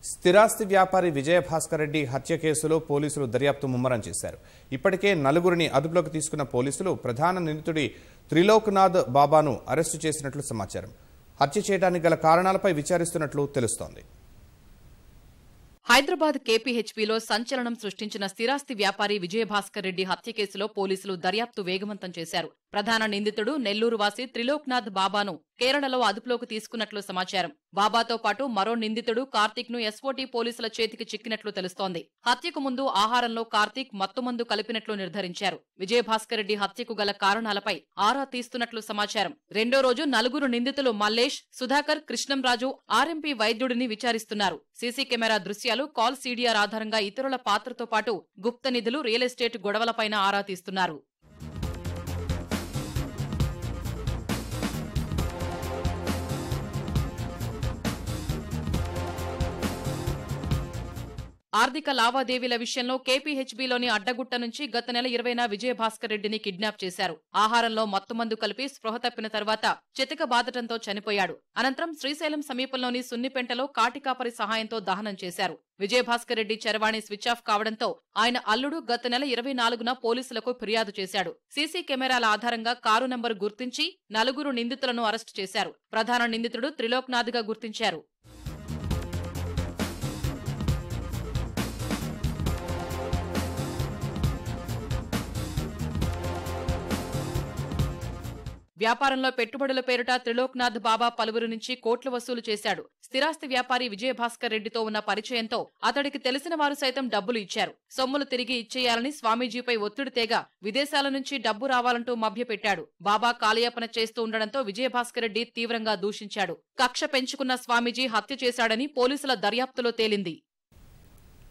స్థిరాస్తి వ్యాపారి విజయభాస్కర్ రెడ్డి హత్య కేసులో పోలీసులు దర్యాప్తు ముమ్మరం చేశారు ఇప్పటికే నలుగురిని అదుపులోకి తీసుకున్న పోలీసులు ప్రధాన నిందితుడి త్రిలోక్నాథ్ బాబాను అరెస్టు చేసినట్లు సమాచారం హత్య చేయడానికి గల కారణాలపై విచారిస్తున్నట్లు తెలుస్తోంది హైదరాబాద్ కేపీహెచ్పీలో సంచలనం సృష్టించిన స్థిరాస్తి వ్యాపారి విజయభాస్కర్ రెడ్డి హత్య కేసులో పోలీసులు దర్యాప్తు వేగవంతం చేశారు ప్రధాన నిందితుడు నెల్లూరు వాసి త్రిలోక్నాథ్ బాబాను కేరళలో అదుపులోకి తీసుకున్నట్లు సమాచారం బాబాతో పాటు మరో నిందితుడు కార్తీక్ ను ఎస్ఓటీ పోలీసుల చేతికి చిక్కినట్లు తెలుస్తోంది హత్యకు ముందు ఆహారంలో కార్తీక్ మత్తుమందు కలిపినట్లు నిర్ధారించారు విజయభాస్కర్ రెడ్డి హత్యకు గల కారణాలపై ఆరా తీస్తున్నట్లు సమాచారం రెండో రోజు నలుగురు నిందితులు మల్లేష్ సుధాకర్ కృష్ణంరాజు ఆర్ఎంపీ వైద్యుడిని విచారిస్తున్నారు సీసీ కెమెరా దృశ్యాలు కాల్ సీడీఆర్ ఆధారంగా ఇతరుల పాత్రతో పాటు గుప్త నిధులు రియల్ ఎస్టేట్ గొడవలపైన ఆరా తీస్తున్నారు ఆర్థిక లావాదేవీల విషయంలో కేపీహెచ్బీలోని అడ్డగుట్ట నుంచి గత నెల ఇరవైన విజయభాస్కర్ రెడ్డిని కిడ్నాప్ చేశారు ఆహారంలో మత్తుమందు కలిపి స్పృహ తప్పిన తర్వాత చితక బాదటంతో చనిపోయాడు అనంతరం శ్రీశైలం సమీపంలోని సున్నిపెంటలో కాటికాపరి సహాయంతో దహనం చేశారు విజయభాస్కర్ రెడ్డి చరవాణి స్విచ్ ఆఫ్ కావడంతో ఆయన అల్లుడు గత నెల ఇరవై నాలుగున పోలీసులకు ఫిర్యాదు చేశాడు సీసీ కెమెరాల ఆధారంగా కారు నంబరు గుర్తించి నలుగురు నిందితులను అరెస్టు చేశారు ప్రధాన నిందితుడు త్రిలోక్నాథ్గా గుర్తించారు వ్యాపారంలో పెట్టుబడుల పేరిట త్రిలోక్నాథ్ బాబా పలువురు నుంచి కోట్లు వసూలు చేశాడు స్థిరాస్తి వ్యాపారి విజయభాస్కర్ రెడ్డితో ఉన్న పరిచయంతో అతడికి తెలిసిన వారు సైతం డబ్బులు ఇచ్చారు సొమ్ములు తిరిగి ఇచ్చేయాలని స్వామీజీపై ఒత్తిడి తేగా విదేశాల నుంచి డబ్బు రావాలంటూ మభ్యపెట్టాడు బాబా కాలయాపన చేస్తూ ఉండడంతో విజయభాస్కర్ రెడ్డి తీవ్రంగా దూషించాడు కక్ష పెంచుకున్న స్వామీజీ హత్య చేశాడని పోలీసుల దర్యాప్తులో తేలింది